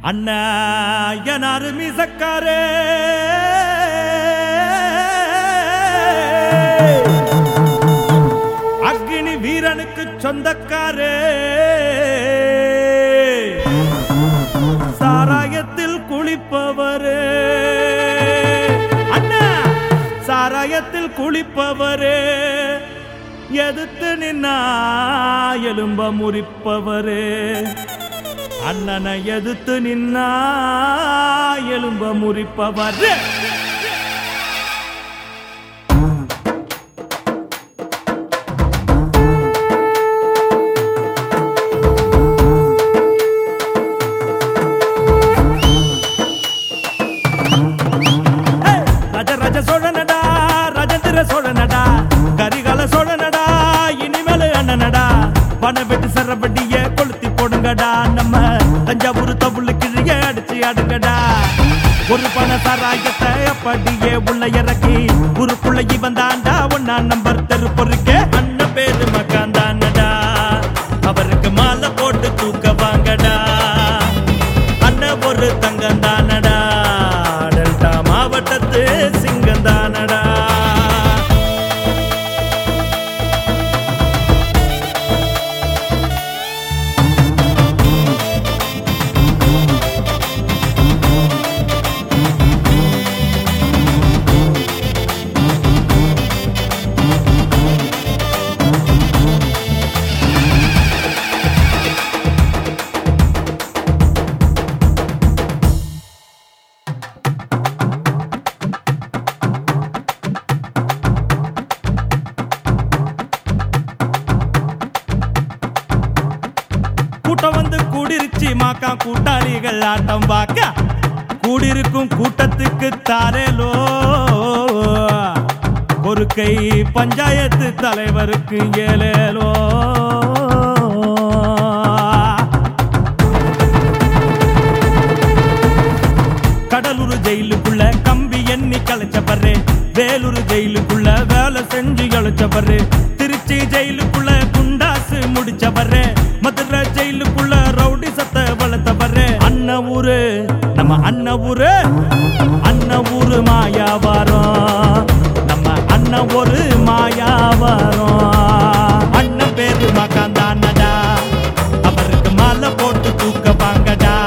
அண்ணா எனாரு மீசக்காரே அக்னி வீரனுக்கு சொந்தக்காரே சாராயத்தில் குளிப்பவரே அண்ணா சாராயத்தில் குளிப்பவரே எதிர்த்து நின்னா எலும்ப முறிப்பவரே அண்ணனை எதிர்த்து நின்னா எலும்ப முறிப்பவரே ரஜ ரஜ சோழனடா ரஜந்திர சோழனடா கரிகால சோழனடா இனிமேல் அண்ணனடா பண வெட்டி சரபடிய கொளுத்தி போடுங்கடா நம்ம தஞ்சாவூர் தபுள்ள கிழிய அடிச்சு ஆடுங்கடா ஒரு பண சாராயத்தை அப்படியே உள்ள இறக்கி ஒரு புள்ளைக்கு வந்தாண்டா ஒன்னா நம்பர் தெரு பொறுக்க அண்ணன் பேரு மகாந்தானடா அவருக்கு மாலை போட்டு தூக்க வாங்கடா அண்ணன் ஒரு தங்கம் தானடா டெல்டா மாவட்டத்து சிங்கம் தானடா கூட்டம் வந்து கூடிருச்சு மாக்கா கூட்டாளிகள் ஆட்டம் பார்க்க கூடிருக்கும் கூட்டத்துக்கு தாரேலோ ஒரு கை பஞ்சாயத்து தலைவருக்கு ஏலேலோ கடலூர் ஜெயிலுக்குள்ள கம்பி எண்ணி கலைச்சவரு வேலூர் ஜெயிலுக்குள்ள வேலை செஞ்சு கலைச்சவரு திருச்சி ஜெயிலுக்குள்ள குண்டாசு முடிச்சவரு மதுரை ஜெயிலுக்குள்ள ரவுடி சத்த வளர்த்தவரு அண்ணன் ஊரு நம்ம அண்ணன் ஊரு அண்ணன் ஊரு மாயாவாரம் நம்ம அண்ணன் ஒரு மாயாவாரம் அண்ணன் பேரு மகாந்தானடா அவருக்கு மாலை போட்டு தூக்க வாங்கடா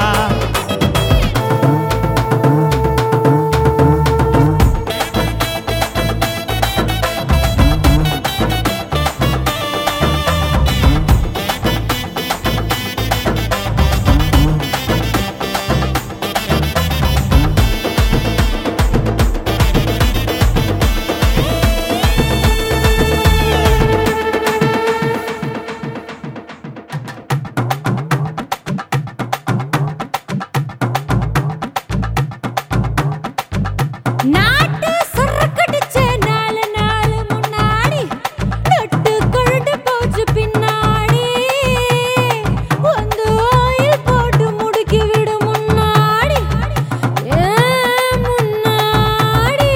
நாட்டு சரக்கடிச்ச நாலு நாள் முன்னாடி நட்டு கொழுந்து போச்சு பின்னாடி வந்து ஆயில் போட்டு முடுக்கி விடு முன்னாடி ஏன் முன்னாடி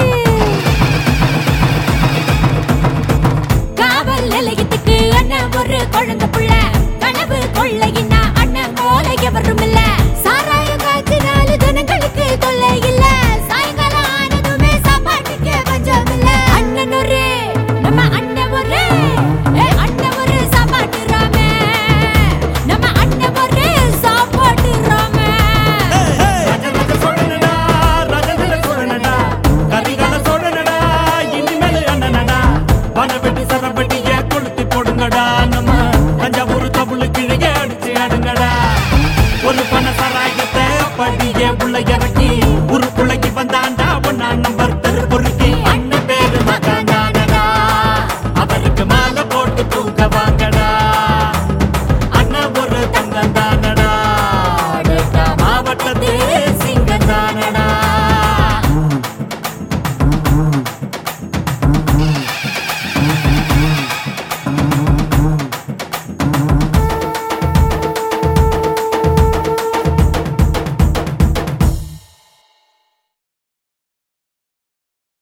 காவல் நிலையத்துக்கு அண்ணன் ஒரு குழந்தை புள்ள கனவு கொள்ளையினா அண்ணன் போல எவரும் இல்ல சாராயம் காய்ச்சி நாலு ஜனங்களுக்கு தொல்லை இல்ல சாயங்காலம் ஆனதுமே சாப்பாட்டுக்கு பஞ்சம் இல்ல அண்ணன் ஒரு நம்ம அண்ணன் ஒரு ஏ அண்ணன் ஒரு சாப்பாட்டு ராமே நம்ம அண்ணன் ஒரு சாப்பாட்டு ராமே ராஜ ராஜ சோழனடா, ராஜேந்திர சோழனடா, கரிகால சோழனடா, இனிமேலு அண்ணனடா. வனவெட்டி சரவெட்டிய கொளுத்தி போடுங்கடா நம்ம தஞ்சாவூர் தபுளு கிழிய அடிச்சு ஆடுங்கடா ஒரு பண சாராயத்தை அப்படியே உள்ள இறக்கி ஒரு பிள்ளைக்கு வந்தான்